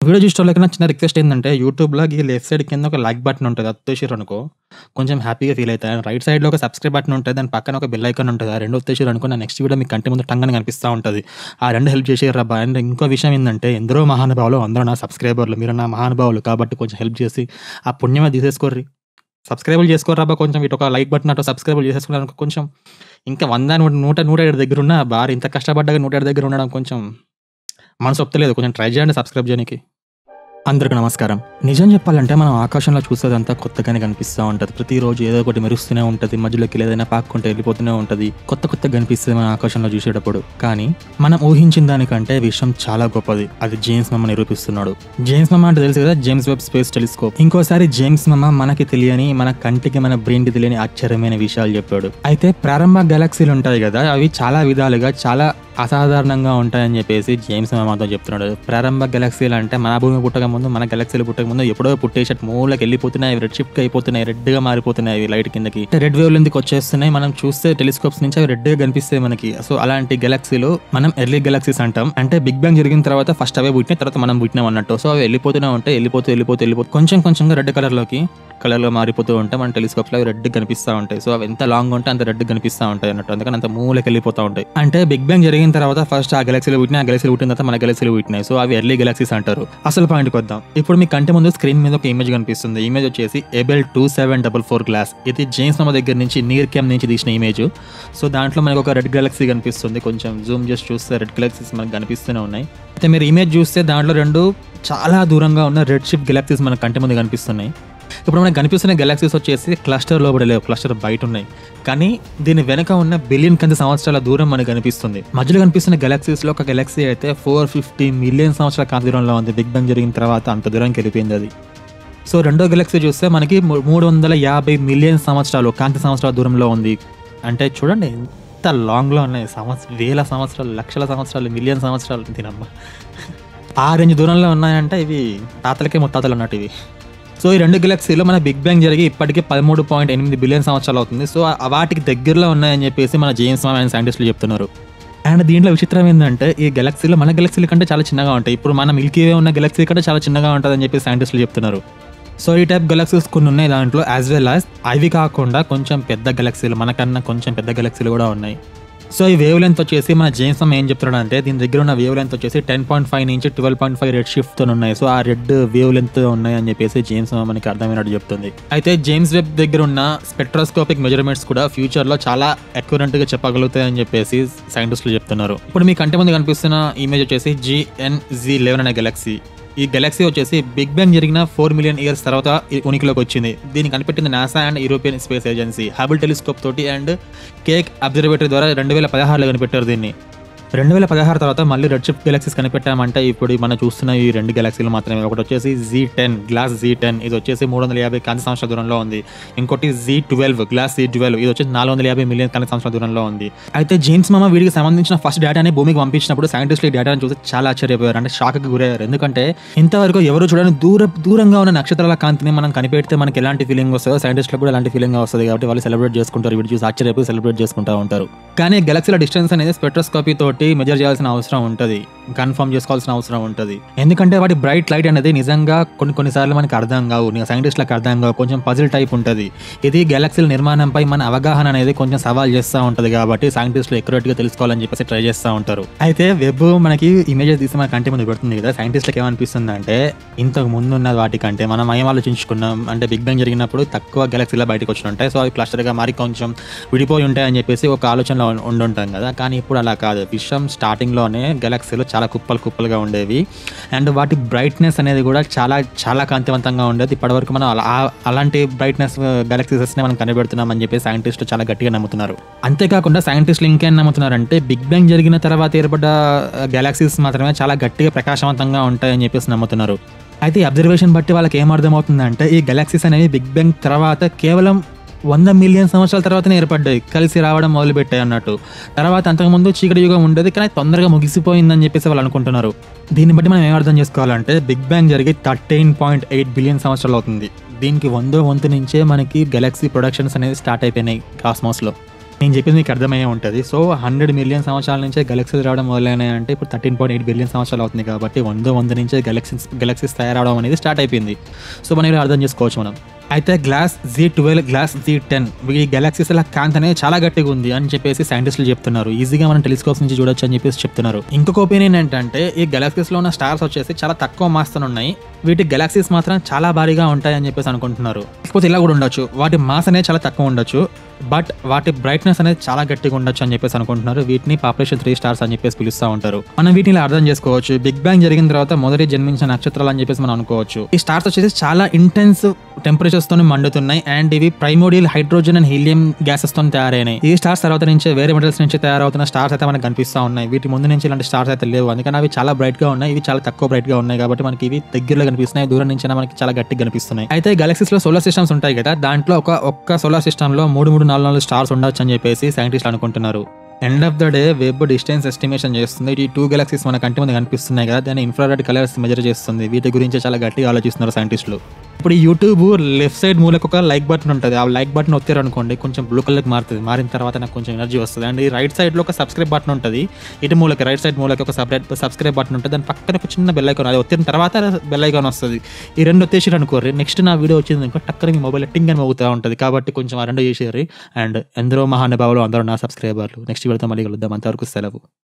Video చూసేటోళ్ళకి నా చిన్న request ఏంటంటే యూట్యూబ్‌లో ఈ లెఫ్ట్ సైడ్ కింద ఒక లైక్ బటన్ ఉంటది. అది ఒత్తేసిర్రనుకో కొంచెం హ్యాపీగా ఫీల్ అయితా. అండ్ రైట్ సైడ్‌లో ఒక సబ్స్క్రైబ్ బటన్ ఉంటది. దాని పక్కన ఒక బెల్ ఐకాన్ ఉంటది. ఆ 2 ఒత్తేసిర్రనుకో నా నెక్స్ట్ వీడియో మీ కంటి ముందు టంగ్ అని కనిపిస్తా ఉంటది. ఆ 2 హెల్ప్ చేసేయర్రబ్బా! అండ్ ఇంకో విషయం ఏందంటే ఎందరో మహానుభావులు అందరూ నా సబ్స్క్రైబర్లు. మీరు నా మహానుభావులు కాబట్టి కొంచెం హెల్ప్ చేసి ఆ పుణ్యమే తీసేసుకోర్రి. సబ్స్క్రైబులు చేసుకోర్రబ్బా! కొంచెం ఇటొక లైక్ బటన్ అటు సబ్స్క్రైబులు చేసేసుకున్నారనుకో కొంచెం ఇంకా 100 నూట 107 దగ్గరున్న భార్య ఇంత కష్టపడ్డాక 107 దగ్గర ఉండడం కొంచెం మనసు ఒప్పుతలేదు. కొంచెం ట్రై చేయండి సబ్స్క్రైబ్ చేయనీకి. అందరికి నమస్కారం. నిజం చెప్పాలంటే మనం ఆకాశంలో చూసేదంతా కొత్తగానే కనిపిస్తా ఉంటది. ప్రతిరోజు ఏదో ఒకటి మెరుస్తూనే ఉంటది. మధ్యలోకి ఏదైనా పాక్కుంటే వెళ్ళిపోతూనే ఉంటది. కొత్త కొత్తగా కనిపిస్తది మన ఆకాశంలో చూసేటప్పుడు. కానీ మనం ఊహించిన దానికంటే విషయం చాలా గొప్పది. అది జేమ్స్ మమ్మ నిరూపిస్తున్నాడు. జేమ్స్ మమ్మ అంటే తెలుసు కదా జేమ్స్ వెబ్ స్పేస్ టెలిస్కోప్. ఇంకోసారి జేమ్స్ మమ్మ మనకి తెలియని మన కంటికి మన బ్రెయిన్‌కి తెలియని ఆశ్చర్యమైన విషయాలు చెప్పాడు. అయితే ప్రారంభ గెలాక్సీలు ఉంటాయి కదా అవి చాలా విధాలుగా చాలా అసాధారణంగా ఉంటాయని చెప్పేసి జేమ్స్ మమ్మ మాతో చెప్తున్నాడు. ప్రారంభ గెలాక్సీలు అంటే మన భూమి పుట్టక ముందు మన గెలాక్సీలు పుట్టక ముందు ఎప్పుడో పుట్టేసి అటు మూలకి వెళ్ళిపోతున్నాయి. అవి రెడ్ షిఫ్ట్ అయిపోతున్నాయి. రెడ్‌గా మారిపోతున్నాయి అవి లైట్ కిందకి. రెడ్ వేవ్ లెంగ్త్‌కి వచ్చేస్తున్నాయి. మనం చూస్తే టెలిస్కోప్స్ నుంచి అవి రెడ్‌గా కనిపిస్తాయి మనకి. సో అలాంటి గెలాక్సీలు మనం ఎర్లీ గెలాక్సీస్ అంటాం. అంటే బిగ్ బ్యాంగ్ జరిగిన తర్వాత ఫస్ట్ అవే పుట్టినాయి. తర్వాత మనం పుట్టినాం అన్నట్టు. సో అవి వెళ్ళిపోతూనే ఉంటాయి. వెళ్ళిపోతూ వెళ్ళిపోతూ వెళ్ళిపోతూ కొంచెం కొంచెంగా రెడ్ కలర్‌లోకి కలర్‌లో మారిపోతూ ఉంటాయి. మన టెలిస్కోప్స్‌లో అవి రెడ్‌గా కనిపిస్తా ఉంటాయి. సో అవి ఎంత లాంగ్ ఉంటే అంత రెడ్‌గా కనిపిస్తా ఉంటాయి అన్నట్టు. అందుకని అంత మూలకి వెళ్ళిపోతా ఉంటాయి. అంటే బిగ్ బ్యాంగ్ జరిగిన తర్వాత ఫస్ట్ ఆ గెలాక్సీలు పుట్టినాయి. ఆ గెలాక్సీలు పుట్టిన తర్వాత మన గెలాక్సీలు పుట్టినాయి. సో అవి ఎర్లీ గెలాక్సీస్ అంటారు. అసలు పాయింట్‌కి వద్దాం. ఇప్పుడు మీ కంటి ముందు స్క్రీన్ మీద ఒక ఇమేజ్ కనిపిస్తుంది. ఇమేజ్ వచ్చేసి ఎబెల్ 2744 గ్లాస్. ఇది జేమ్స్ మమ్మ దగ్గర నుంచి నియర్ క్యామ్ నుంచి తీసిన ఇమేజ్. సో దాంట్లో మనకు ఒక రెడ్ గెలాక్సీ కనిపిస్తుంది. కొంచెం జూమ్ చేసి చూస్తే రెడ్ గెలాక్సీస్ మనకు కనిపిస్తూనే ఉన్నాయి. అయితే మీరు ఇమేజ్ చూస్తే దాంట్లో 2 చాలా దూరంగా ఉన్న రెడ్ షిఫ్ట్ గెలాక్సీస్ మన కంటి ముందు కనిపిస్తున్నాయి. ఇప్పుడు మనకు కనిపిస్తున్న గెలాక్సీస్ వచ్చేసి క్లస్టర్ లోపల లేవు. క్లస్టర్ బయట ఉన్నాయి. కానీ దీని వెనక ఉన్న బిలియన్ కంది సంవత్సరాల దూరం మనకు కనిపిస్తుంది. మధ్యలో కనిపిస్తున్న గెలాక్సీస్‌లో ఒక గెలాక్సీ అయితే 450 మిలియన్ సంవత్సరాల కాంతి దూరంలో ఉంది. బిగ్ బ్యాంగ్ జరిగిన తర్వాత అంత దూరంకి వెళ్ళిపోయింది అది. సో రెండో గెలాక్సీ చూస్తే మనకి ము 350 మిలియన్ సంవత్సరాలు కాంతి సంవత్సరాల దూరంలో ఉంది. అంటే చూడండి ఎంత లాంగ్‌లో ఉన్నాయి. సంవత్స వేల సంవత్సరాలు, లక్షల సంవత్సరాలు, మిలియన్ సంవత్సరాలు దీనమ్మ. ఆ రేంజ్ దూరంలో ఉన్నాయంటే ఇవి తాతలకే ముత్తాతలు అన్నట్టు ఇవి. సో ఈ 2 గెలాక్సీలో మన బిగ్ బ్యాంగ్ జరిగి ఇప్పటికి 13.8 బిలియన్ సంవత్సరాలు అవుతుంది. సో వాటికి దగ్గరలో ఉన్నాయని చెప్పేసి మన జేమ్స్ మమ్మ అండ్ సైంటిస్టులు చెప్తున్నారు. అండ్ దీంట్లో విచిత్రం ఏందంటే ఈ గెలాక్సీలో మన గెలాక్సీల కంటే చాలా చిన్నగా ఉంటాయి. ఇప్పుడు మన మిల్కీ వే ఉన్న గెలాక్సీ కంటే చాలా చిన్నగా ఉంటదని చెప్పి సైంటిస్టులు చెప్తున్నారు. సో ఈ టైప్ గెలాక్సీస్ కొన్ని ఉన్నాయి దాంట్లో యాజ్ వెల్ యాజ్ అవి కాకుండా కొంచెం పెద్ద గెలాక్సీలు మనకన్నా కొంచెం పెద్ద గెలాక్సీలు కూడా ఉన్నాయి. సో ఈ వేవ్ లెంగ్త్ వచ్చేసి మన జేమ్స్ మమ్మ ఏం చెప్తున్నాడంటే దీని దగ్గర ఉన్న వేవ్ లెంగ్త్ వచ్చేసి 10.5 నుంచి 12.5 రెడ్ షిఫ్ట్‌తో ఉన్నాయి. సో ఆ రెడ్ వేవ్ లెంగ్త్ ఉన్నాయి అని చెప్పేసి జేమ్స్ మమ్మ మనకి అర్థమైనట్టు చెప్తుంది. అయితే జేమ్స్ వెబ్ దగ్గర ఉన్న స్పెక్ట్రోస్కోపిక్ మెజర్‌మెంట్స్ కూడా ఫ్యూచర్‌లో చాలా అక్యురెంట్‌గా చెప్పగలుగుతాయని చెప్పేసి సైంటిస్టులు చెప్తున్నారు. ఇప్పుడు మీ కంటి ముందు కనిపిస్తున్న ఇమేజ్ వచ్చేసి జీఎన్‌జీ11 అనే గెలాక్సీ. ఈ గెలాక్సీ వచ్చేసి బిగ్ బ్యాంగ్ జరిగిన 4 మిలియన్ ఇయర్స్ తర్వాత ఉనికిలోకి వచ్చింది. దీన్ని కనిపెట్టింది NASA and European space agency. Hubble telescope తోటి అండ్ కేక్ అబ్జర్వేటరీ ద్వారా 2016లో కనిపెట్టారు దీన్ని. 2016 తర్వాత మళ్ళీ రెడ్ షిఫ్ట్ గెలాక్సీస్ కనిపెట్టామంటే ఇప్పుడు మనం చూస్తున్న ఈ 2 గెలాక్సీలు మాత్రమే. ఒకటి వచ్చేసి జీ10 గ్లాస్ జీ10 ఇది వచ్చేసి 350 కాంతి సంవత్సరాల దూరంలో ఉంది. ఇంకోటి జీ12 గ్లాస్ జీ12 ఇది వచ్చేసి 450 మిలియన్ కాంతి సంవత్సరాల దూరంలో ఉంది. అయితే జేమ్స్ మమ్మ వీటికి సంబంధించిన ఫస్ట్ డేటాని భూమికి పంపించినప్పుడు సైంటిస్టులు ఈ డేటాను చూసి చాలా ఆశ్చర్యపోయారు. అంటే షాక్‌కి గురయ్యారు. ఎందుకంటే ఇంతవరకు ఎవరు చూడని దూర దూరంగా ఉన్న నక్షత్రాల కాంతిని మనం కనిపెడితే మనకి ఎలాంటి ఫీలింగ్ వస్తదో సైంటిస్టులకు కూడా అలాంటి ఫీలింగ్ వస్తది కాబట్టి వాళ్ళు సెలబ్రేట్ చేసుకుంటారు. వీడియో చూసి ఆశ్చర్యపోయి సెలబ్రేట్ చేసుకుంటా ఉంటారు. కానీ గెలాక్సీల డిస్టెన్స్ అనేది స్పెక్ట్రోస్కోపీ తోటి మెజర్ చేయాల్సిన అవసరం ఉంటది. కన్ఫర్మ్ చేసుకోవాల్సిన అవసరం ఉంటది. ఎందుకంటే వాటి బ్రైట్ లైట్ అనేది నిజంగా కొన్ని కొన్ని సార్లు మనకి అర్థం కావు. సైంటిస్టులకు అర్థం కావు. కొంచెం పజిల్ టైప్ ఉంటది. ఇది గెలాక్సీల నిర్మాణంపై మన అవగాహన అనేది కొంచెం సవాల్ చేస్తా ఉంటది కాబట్టి సైంటిస్టులు అక్యురేట్‌గా తెలుసుకోవాలని చెప్పేసి ట్రై చేస్తా ఉంటారు. అయితే వెబ్ మనకి ఇమేజెస్ తీసి మన కంటి ముందు పెడుతుంది కదా సైంటిస్టులకు ఏమనిపిస్తుందంటే ఇంతకు ముందు ఉన్న వాటికంటే మనం ఏం ఆలోచించుకున్నాం అంటే బిగ్ బ్యాంగ్ జరిగినప్పుడు తక్కువ గెలాక్సీలు బయటకు వచ్చి ఉంటాయి. సో అవి క్లస్టర్‌గా మారి కొంచెం విడిపోయి ఉంటాయని చెప్పేసి ఒక ఆలోచనలో ఉండుంటాం కదా. కానీ ఇప్పుడు అలా కాదు. విషయం స్టార్టింగ్‌లోనే గెలాక్సీలు చాలా కుప్పలు కుప్పలుగా ఉండేవి. అండ్ వాటి బ్రైట్‌నెస్ అనేది కూడా చాలా చాలా కాంతివంతంగా ఉండేది. ఇప్పటివరకు మనం అలా అలాంటి బ్రైట్‌నెస్ గెలాక్సీస్‌ని మనం కనిపెడుతున్నాం అని చెప్పి సైంటిస్టులు చాలా గట్టిగా నమ్ముతున్నారు. అంతేకాకుండా సైంటిస్టులు ఇంకేం నమ్ముతున్నారంటే బిగ్ బ్యాంగ్ జరిగిన తర్వాత ఏర్పడ్డ గెలాక్సీస్ మాత్రమే చాలా గట్టిగా ప్రకాశవంతంగా ఉంటాయని చెప్పేసి నమ్ముతున్నారు. అయితే ఈ అబ్జర్వేషన్ బట్టి వాళ్ళకి ఏం అర్థమవుతుందంటే ఈ గెలాక్సీస్ అనేవి బిగ్ బ్యాంగ్ తర్వాత కేవలం 100 మిలియన్ సంవత్సరాల తర్వాతనే ఏర్పడ్డాయి. కలిసి రావడం మొదలుపెట్టాయి అన్నట్టు. తర్వాత అంతకుముందు చీకటి యుగం ఉండేది. కానీ తొందరగా ముగిసిపోయిందని చెప్పేసి వాళ్ళు అనుకుంటున్నారు. దీన్ని బట్టి మనం ఏం అర్థం చేసుకోవాలంటే బిగ్ బ్యాంగ్ జరిగి 13.8 బిలియన్ సంవత్సరాలు అవుతుంది. దీనికి వందో వంతు నుంచే మనకి గెలాక్సీ ప్రొడక్షన్స్ అనేవి స్టార్ట్ అయిపోయినాయి కాస్మాస్‌లో. నేను చెప్పింది మీకు అర్థమయ్యే ఉంటుంది సో హండ్రెడ్ మిలియన్ సంవత్సరాల నుంచే గెలక్సీస్ రావడం మొదలైనాయి అంటే ఇప్పుడు థర్టీన్ పాయింట్ ఎయిట్ బిలియన్ సంవత్సరాలు అవుతుంది కాబట్టి వంద వంద నుంచే గెలక్సీస్ గెలక్సీస్ తయారవడం అనేది స్టార్ట్ అయిపోయింది సో మనం ఇలా అర్థం చేసుకోవచ్చు మనం అయితే GLASS Z twelve GLASS Z ten ఈ గెలాక్సీస్ లా కాంత్ అనేది చాలా గట్టిగా ఉంది అని చెప్పేసి సైంటిస్టులు చెప్తున్నారు ఈజీగా మనం టెలిస్కోప్స్ నుంచి చూడొచ్చు అని చెప్పేసి చెప్తున్నారు ఇంకొక ఒపీనియన్ ఏంటంటే ఈ గెలాక్సీస్ లో ఉన్న స్టార్స్ వచ్చేసి చాలా తక్కువ మాస్ ఉన్నాయి వీటి గెలాక్సీస్ మాత్రం చాలా భారీగా ఉంటాయి అని చెప్పేసి అనుకుంటున్నారు లేకపోతే ఇలా కూడా ఉండొచ్చు వాటి మాస్ అనేది చాలా తక్కువ ఉండొచ్చు బట్ వాటి బ్రైట్నెస్ అనేది చాలా గట్టిగా ఉండొచ్చు అని చెప్పేసి అనుకుంటున్నారు వీటిని పాపులేషన్ త్రీ స్టార్స్ అని చెప్పేసి పిలుస్తూ ఉంటారు మనం వీటిని ఇలా అర్థం చేసుకోవచ్చు బిగ్ బ్యాంగ్ జరిగిన తర్వాత మొదటి జన్మించిన నక్షత్రాలు అని చెప్పేసి మనం అనుకోవచ్చు ఈ స్టార్స్ వచ్చేసి చాలా ఇంటెన్స్ టెంపరేచర్స్ తోని మండుతున్నాయి అండ్ ఇవి primordial hydrogen and helium gases తో తయారైనాయి ఈ స్టార్స్ తర్వాత నుంచే వేరే మెటల్స్ నుంచి తయారవుతున్న స్టార్స్ అయితే మనకు కనిపిస్తూ ఉన్నాయి వీటి ముందు నుంచి ఇలాంటి స్టార్స్ అయితే లేవు అందుకని అవి చాలా బ్రైట్ గా ఉన్నాయి ఇవి చాలా తక్కువ బ్రైట్ గా ఉన్నాయి కాబట్టి మనకి ఇవి దగ్గరలో కనిపిస్తున్నాయి దూరం నుంచి మనకి చాలా గట్టిగా కనిపిస్తున్నాయి అయితే గెలాక్సీస్ లో సోలార్ సిస్టమ్స్ ఉంటాయి కదా దాంట్లో ఒక ఒక్క సోలార్ సిస్టమ్ లో మూడు మూడు నాలుగు నాలుగు స్టార్స్ ఉండొచ్చు అని చెప్పేసి సైంటిస్టులు అనుకుంటున్నారు end of the day Webb distance estimation చేస్తుంది ఈ టూ గెలాక్సీస్ మన కంటి ముందు కనిపిస్తున్నాయి కదా దాన్ని ఇన్ఫ్రారెడ్ కలర్స్ మెజర్ చేస్తుంది వీటి గురించి చాలా గట్టిగా ఆలోచిస్తున్నారు సైంటిస్టులు ఇప్పుడు ఈ యూట్యూబ్ లెఫ్ట్ సైడ్ మూలకు ఒక లైక్ బటన్ ఉంటుంది ఆ లైక్ బటన్ వచ్చారు అనుకోండి కొంచెం బ్లూ కలర్కి మారుతుంది మారిన తర్వాత నాకు కొంచెం ఎనర్జీ వస్తుంది అండ్ ఈ రైట్ సైడ్లో ఒక సబ్స్క్రైబ్ బటన్ ఉంటుంది ఇటు మూలకి రైట్ సైడ్ మూలకి ఒక సపరేట్ సబ్స్క్రైబ్ బటన్ ఉంటుంది దాని పక్కన ఒక చిన్న బెల్ ఐకాన్ అది వచ్చిన తర్వాత బెల్ ఐకాన్ వస్తుంది ఈ రెండు వచ్చేసి అనుకోరు నెక్స్ట్ నా వీడియో వచ్చింది అనుకో టక్కన మీ మొబైల్ టింగ్ అని మోగుతూ ఉంటుంది కాబట్టి కొంచెం ఆ రెండు చేసేయారు అండ్ ఎందరో మహానుభావులు అందరూ నా సబ్స్క్రైబర్లు నెక్స్ట్ వీడియోతో మళ్ళీ కలుద్దాం అంతవరకు సెలవు